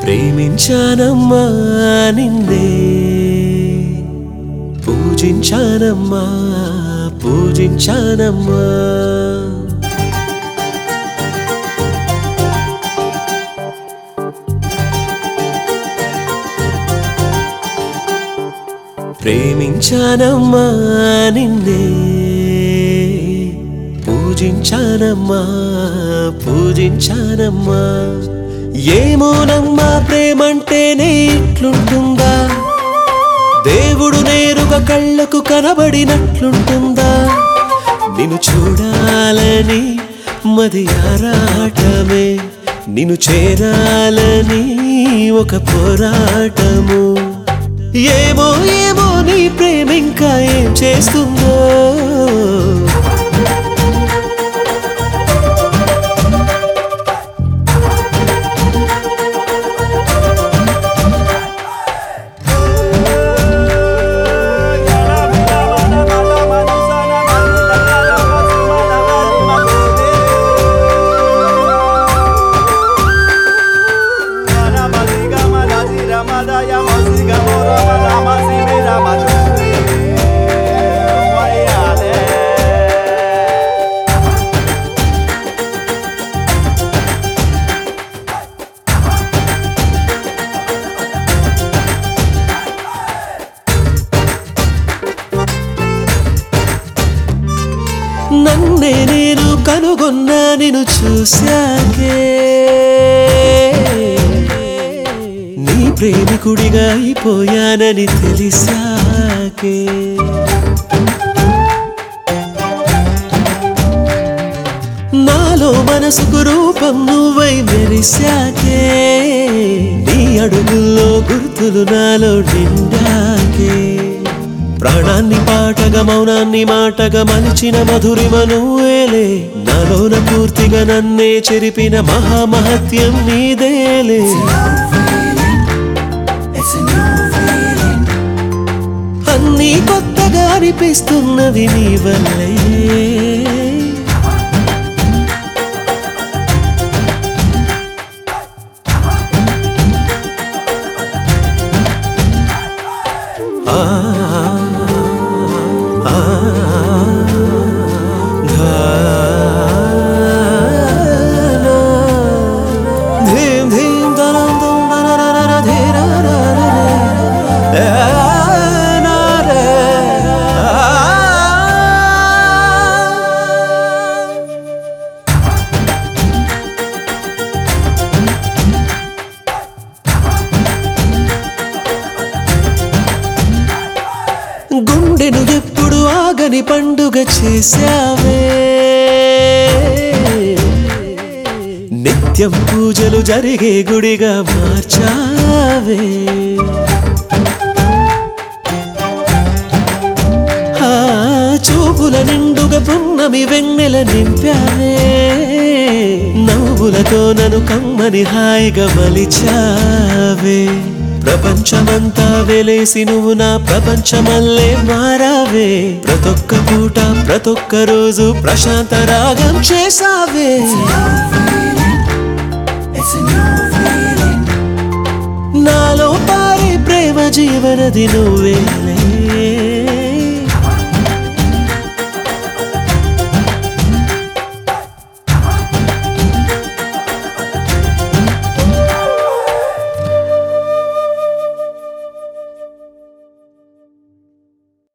ప్రేమించానమ్మా నిన్నే పూజించానమ్మా పూజించానమ్మా ప్రేమించానమ్మా నిన్నే పూజించానమ్మా పూజించానమ్మా ఏమోనమ్మా ప్రేమంటేనే ఇట్లుంటుందా దేవుడు నేరుగా కళ్ళకు కనబడినట్లుంటుందా నిన్ను చూడాలని మది ఆరాటమే నిన్ను చేరాలని ఒక పోరాటము ఏమో ఏమో నీ ప్రేమ ఇంకా ఏం చేస్తుందో నన్నే నేను కనుగొన్నా నేను చూశాకే నీ ప్రేమికుడిగా అయిపోయానని తెలిసాకే నాలో మనసుకు రూపం నువ్వై మెరిశాకే నీ అడుగుల్లో గుర్తులు నాలో నిండాకే ప్రాణాన్ని పాటగా మౌనాన్ని మాటగా మలిచిన మధురిమ నువ్వేలే నాలోన పూర్తిగా నన్నే చెరిపిన మహామహత్యం నీదేలే It's a new feeling. అన్నీ కొత్తగా అనిపిస్తున్నది నీ వల్లే ఆ ఆ ధీం ధీం దరం దం దరరర ధీరరర గుండెను ఎప్పుడు ఆగని పండుగ చేశావే నిత్యం పూజలు జరిగే గుడిగా మార్చావే ఆ చూపుల నిండుగా పున్నమి వెన్నెల నింపావే నవ్వులతో నన్ను కమ్మని హాయిగా మలిచావే ప్రపంచమంతా వెలేసి నువ్వు నా ప్రపంచమల్లే మారావే ప్రతొక్క పూట ప్రతొక్క రోజు ప్రశాంత రాగం చేసావే It's a new feeling. నాలో పారే ప్రేమ జీవనది నువ్వేలే